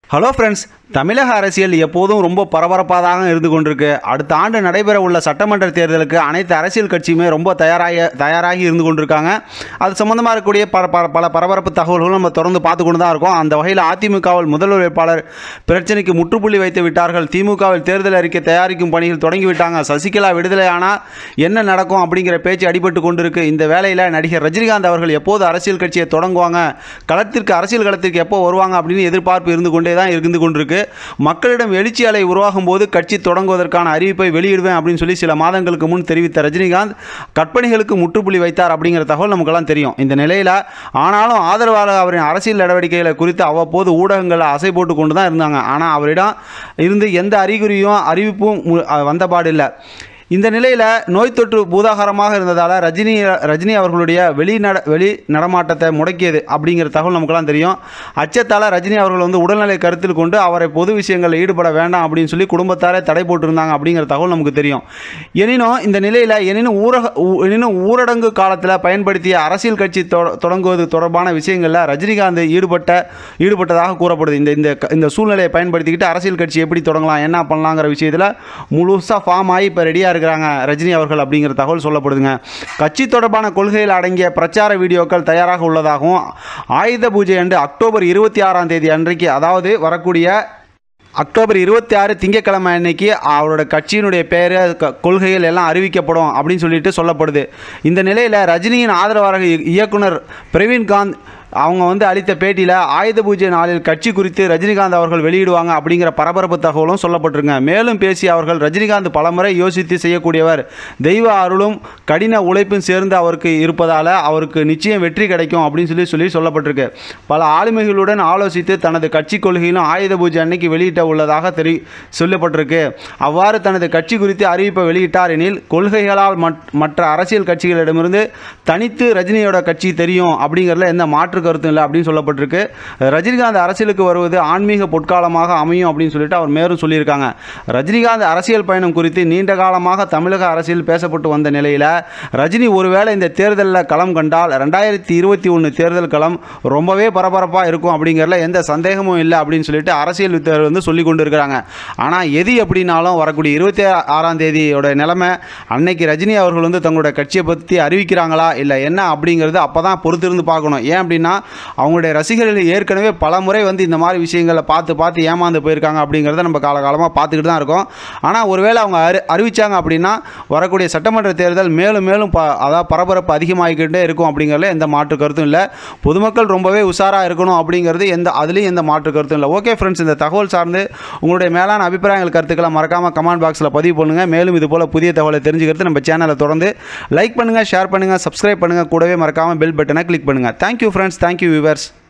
hello friends தமிழக அரசியல் எப்போதும் ரொம்ப பரபரப்பாக தான் இருந்து கொண்டிருக்கு அடுத்த ஆண்டு நடைபெற உள்ள சட்டமன்ற தேர்தலுக்கு அனைத்து அரசியல் கட்சியுமே ரொம்ப தயாராகி தயாராகி இருந்து கொண்டிருக்காங்க அது சம்மந்தமாக இருக்கக்கூடிய பல பல பல பரபரப்பு தகவல்களும் நம்ம தொடர்ந்து பார்த்து கொண்டு தான் இருக்கோம் அந்த வகையில் அதிமுகவில் முதல்வர் வேட்பாளர் பிரச்சனைக்கு முற்றுப்புள்ளி வைத்து விட்டார்கள் திமுகவில் தேர்தல் அறிக்கை தயாரிக்கும் பணிகள் தொடங்கிவிட்டாங்க சசிகலா விடுதலை ஆனால் என்ன நடக்கும் அப்படிங்கிற பேச்சு அடிபட்டு கொண்டிருக்கு இந்த வேளையில் நடிகர் ரஜினிகாந்த் அவர்கள் எப்போது அரசியல் கட்சியை தொடங்குவாங்க களத்திற்கு அரசியல் களத்திற்கு எப்போ வருவாங்க அப்படின்னு எதிர்பார்ப்பு இருந்து கொண்டே தான் இருந்து கொண்டிருக்கு மக்களிடம் எழுச்சி அலை உருவாகும் போது கட்சி தொடங்குவதற்கான அறிவிப்பை வெளியிடுவேன் அப்படின்னு சொல்லி சில மாதங்களுக்கு முன் தெரிவித்த ரஜினிகாந்த் கற்பனைகளுக்கு முற்றுப்புள்ளி வைத்தார் அப்படிங்கிற தகவல் நமக்கெல்லாம் தெரியும் இந்த நிலையில் ஆனாலும் ஆதரவாளர் அவரின் அரசியல் நடவடிக்கைகளை குறித்து அவ்வப்போது ஊடகங்களில் அசை போட்டு கொண்டு தான் இருந்தாங்க ஆனால் அவரிடம் இருந்து எந்த அறிகுறியும் அறிவிப்பும் மு- வந்தபாடில்லை இந்த நிலையில் நோய் தொற்று பூதாகரமாக இருந்ததால் ரஜினி ரஜினி அவர்களுடைய வெளி நட வெளி நடமாட்டத்தை முடக்கியது அப்படிங்கிற தகவல் நமக்குலாம் தெரியும் அச்சத்தால் ரஜினி அவர்கள் வந்து உடல்நிலை கருத்தில் கொண்டு அவரை பொது விஷயங்களில் ஈடுபட வேண்டாம் அப்படின்னு சொல்லி குடும்பத்தாரே தடை போட்டிருந்தாங்க அப்படிங்கிற தகவல் நமக்கு தெரியும் எனினும் இந்த நிலையில் எனினும் ஊரக ஊ- எனினும் ஊரடங்கு காலத்தில் பயன்படுத்திய அரசியல் கட்சி தொ- தொடங்குவது தொடர்பான விஷயங்களில் ரஜினிகாந்த் ஈடுபட்ட ஈடுபட்டதாக கூறப்படுது இந்த இந்த க- இந்த சூழ்நிலையை பயன்படுத்திக்கிட்டு அரசியல் கட்சி எப்படி தொடங்கலாம் என்ன பண்ணலாங்கிற விஷயத்தில் முழுசாக ஃபார்ம் ஆகி இப்போ ரெடியாக இருக்கிறாங்க ரஜினி அவர்கள் அப்படிங்கிற தகவல் சொல்லப்படுதுங்க கட்சி தொடர்பான கொள்கையில் அடங்கிய பிரச்சார வீடியோக்கள் தயாராக உள்ளதாகவும் ஆயுத பூஜை அன்று அக்டோபர் இருபத்தி ஆறாம் தேதி அன்றைக்கு அதாவது வரக்கூடிய அக்டோபர் இருபத்தி ஆறு திங்கட்கிழமை அன்னைக்கு அவரோட கட்சியினுடைய பேர் க- கொள்கைகள் எல்லாம் அறிவிக்கப்படும் அப்படின்னு சொல்லிட்டு சொல்லப்படுது இந்த நிலையில் ரஜினியின் ஆதரவாளர் இய- இயக்குனர் பிரவீன்காந்த் அவங்க வந்து அளித்த பேட்டியில் ஆயுத பூஜை நாளில் கட்சி குறித்து ரஜினிகாந்த் அவர்கள் வெளியிடுவாங்க அப்படிங்கிற பரபரப்பு தகவலும் சொல்லப்பட்டிருங்க மேலும் பேசிய அவர்கள் ரஜினிகாந்த் பலமுறை யோசித்து செய்யக்கூடியவர் தெய்வ அருளும் கடின உழைப்பும் சேர்ந்து அவருக்கு இருப்பதால் அவருக்கு நிச்சயம் வெற்றி கிடைக்கும் அப்படின்னு சொல்லி சொல்லி சொல்லப்பட்டிருக்கு பல ஆளுமைகளுடன் ஆலோசித்து தனது கட்சி கொள்கையிலும் ஆயுத பூஜை அன்னைக்கு வெளியிட்ட உள்ளதாக தெரி சொல்லப்பட்டிருக்கு அவ்வாறு தனது கட்சி குறித்து அறிவிப்பை வெளியிட்டார் எனில் கொள்கைகளால் மற்- மற்ற அரசியல் கட்சிகளிடமிருந்து தனித்து ரஜினியோட கட்சி தெரியும் அப்படிங்கிறதுல எந்த மாற்று கருத்தும் இல்லை அப்படின்னு சொல்லப்பட்டிருக்கு ரஜினிகாந்த் அரசியலுக்கு வருவது ஆன்மீக பொற்காலமாக அமையும் அப்படின்னு சொல்லிட்டு அவர் மேலும் சொல்லியிருக்காங்க ரஜினிகாந்த் அரசியல் பயணம் குறித்து நீண்ட காலமாக தமிழக அரசியல் பேசப்பட்டு வந்த நிலையில் ரஜினி ஒருவேளை இந்த தேர்தலில் களம் கண்டால் ரெண்டாயிரத்தி இருபத்தி ஒன்று தேர்தல் களம் ரொம்பவே பரபரப்பாக இருக்கும் அப்படிங்கிறதுல எந்த சந்தேகமும் இல்லை அப்படின்னு சொல்லிட்டு அரசியல் வித்தகர்கள் வந்து சொல்லி கொண்டு இருக்கிறாங்க ஆனால் எது எப்படினாலும் வரக்கூடிய இருபத்தி ஆறாம் தேதியோட நிலைமை அன்னைக்கு ரஜினி அவர்கள் வந்து தங்களுடைய கட்சியை பற்றி அறிவிக்கிறாங்களா இல்லை என்ன அப்படிங்கிறது அப்போ தான் பொறுத்திருந்து பார்க்கணும் ஏன் அப்படின்னா அவங்களுடைய ரசிகர்கள் ஏற்கனவே பல முறை வந்து இந்த மாதிரி விஷயங்களை பார்த்து பார்த்து ஏமாந்து போயிருக்காங்க அப்படிங்கிறத நம்ம காலகாலமாக பார்த்துக்கிட்டு தான் இருக்கோம் ஆனால் ஒருவேளை அவங்க அறி அறிவிச்சாங்க அப்படின்னா வரக்கூடிய சட்டமன்ற தேர்தல் மேலும் மேலும் ப அதாவது பரபரப்பு அதிகமாகிக்கிட்டே இருக்கும் அப்படிங்கிறதுல எந்த மாற்று கருத்தும் இல்லை பொதுமக்கள் ரொம்பவே உஷாராக இருக்கணும் அப்படிங்கிறது எந்த அதுலேயும் எந்த மாற்று கருத்தும் இல்லை ஓகே ஃப்ரெண்ட்ஸ் இந்த தகவல் சார்ந்து உங்களுடைய மேலான அபிப்பிராயங்கள் கருத்துக்களை மறக்காமல் கமெண்ட் பாக்ஸில் பதிவு பண்ணுங்கள் மேலும் இது போல் புதிய தகவலை தெரிஞ்சுக்கிறது நம்ம சேனலை தொடர்ந்து லைக் பண்ணுங்கள் ஷேர் பண்ணுங்கள் சப்ஸ்கிரைப் பண்ணுங்கள் கூடவே மறக்காமல் பெல் பட்டனை கிளிக் பண்ணுங்கள் தேங்க்யூ ஃப்ரெண்ட்ஸ் தேங்க்யூ வியூவர்ஸ்